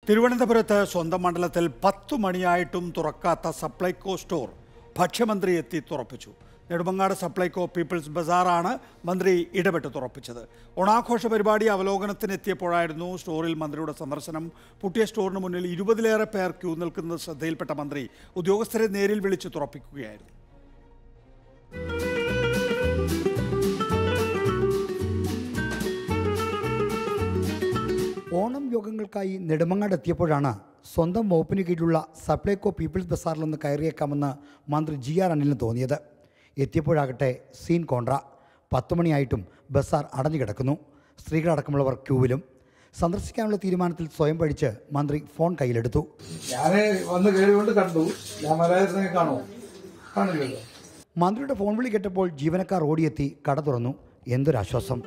തിരുവനന്തപുരത്ത് സ്വന്തം മണ്ഡലത്തിൽ പത്തു മണിയായിട്ടും തുറക്കാത്ത സപ്ലൈകോ സ്റ്റോർ ഭക്ഷ്യമന്ത്രി എത്തി തുറപ്പിച്ചു നെടുമങ്ങാട് സപ്ലൈകോ പീപ്പിൾസ് ബസാറാണ് മന്ത്രി ഇടപെട്ട് തുറപ്പിച്ചത് ഓണാഘോഷ പരിപാടി അവലോകനത്തിനെത്തിയപ്പോഴായിരുന്നു സ്റ്റോറിൽ മന്ത്രിയുടെ സന്ദർശനം പൂട്ടിയ സ്റ്റോറിന് മുന്നിൽ ഇരുപതിലേറെ പേർ ക്യൂ നിൽക്കുന്നത് ശ്രദ്ധയിൽപ്പെട്ട മന്ത്രി ഉദ്യോഗസ്ഥരെ നേരിൽ വിളിച്ച് തുറപ്പിക്കുകയായിരുന്നു ഓണം യോഗങ്ങൾക്കായി നെടുമങ്ങാട് എത്തിയപ്പോഴാണ് സ്വന്തം വകുപ്പിന് കീഴിലുള്ള സപ്ലൈകോ പീപ്പിൾസ് ബസാറിൽ നിന്ന് കയറിയേക്കാമെന്ന് മന്ത്രി ജി ആർ അനിലിന് തോന്നിയത് എത്തിയപ്പോഴാകട്ടെ സീൻ കോൺട്ര പത്ത് മണിയായിട്ടും ബസാർ അടഞ്ഞു കിടക്കുന്നു സ്ത്രീകളടക്കമുള്ളവർ ക്യൂവിലും സന്ദർശിക്കാനുള്ള തീരുമാനത്തിൽ സ്വയം പഴിച്ച് മന്ത്രി ഫോൺ കയ്യിലെടുത്തു ഞാൻ വന്ന് കയറിക്കൊണ്ട് കണ്ടു ഞാൻ വരാതിരുന്നെങ്കിൽ കാണുമോ കാണില്ലല്ലോ മന്ത്രിയുടെ ഫോൺ വിളി കേട്ടപ്പോൾ ജീവനക്കാർ ഓടിയെത്തി കട തുറന്നു എന്തൊരാശ്വാസം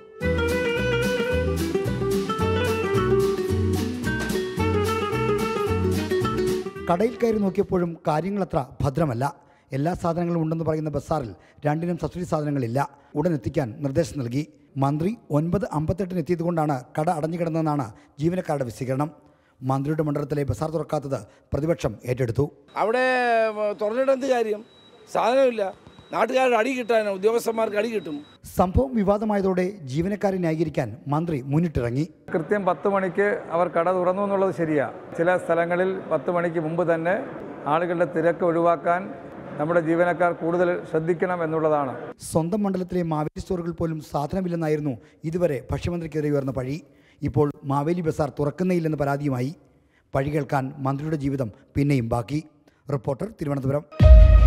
കടയിൽ കയറി നോക്കിയപ്പോഴും കാര്യങ്ങളത്ര ഭദ്രമല്ല എല്ലാ സാധനങ്ങളും ഉണ്ടെന്ന് പറയുന്ന ബസാറിൽ രണ്ടിനും സബ്സിഡി സാധനങ്ങളില്ല ഉടൻ എത്തിക്കാൻ നിർദ്ദേശം നൽകി മന്ത്രി ഒൻപത് അമ്പത്തെട്ടിന് എത്തിയതുകൊണ്ടാണ് കട അടഞ്ഞു കിടന്നതെന്നാണ് ജീവനക്കാരുടെ വിശദീകരണം മന്ത്രിയുടെ മണ്ഡലത്തിലെ ബസാർ തുറക്കാത്തത് പ്രതിപക്ഷം ഏറ്റെടുത്തു അവിടെ തുറന്നിട്ട് എന്ത് കാര്യം സാധനമില്ല നാട്ടുകാരുടെ അടി കിട്ടാനോ ഉദ്യോഗസ്ഥന്മാർക്ക് അടി കിട്ടും സംഭവം വിവാദമായതോടെ ജീവനക്കാരെ ന്യായീകരിക്കാൻ മന്ത്രി മുന്നിട്ടിറങ്ങി കൃത്യം പത്ത് മണിക്ക് അവർ കട തുറന്നു എന്നുള്ളത് ശരിയാ ചില സ്ഥലങ്ങളിൽ പത്ത് മണിക്ക് മുമ്പ് തന്നെ ആളുകളുടെ തിരക്ക് ഒഴിവാക്കാൻ നമ്മുടെ ജീവനക്കാർ കൂടുതൽ ശ്രദ്ധിക്കണം എന്നുള്ളതാണ് സ്വന്തം മണ്ഡലത്തിലെ മാവേലി സ്റ്റോറുകൾ പോലും സാധനമില്ലെന്നായിരുന്നു ഇതുവരെ ഭക്ഷ്യമന്ത്രിക്കെതിരെ ഉയർന്ന പഴി ഇപ്പോൾ മാവേലി ബസാർ തുറക്കുന്നേയില്ലെന്ന പരാതിയുമായി പഴി കേൾക്കാൻ മന്ത്രിയുടെ ജീവിതം പിന്നെയും ബാക്കി റിപ്പോർട്ടർ തിരുവനന്തപുരം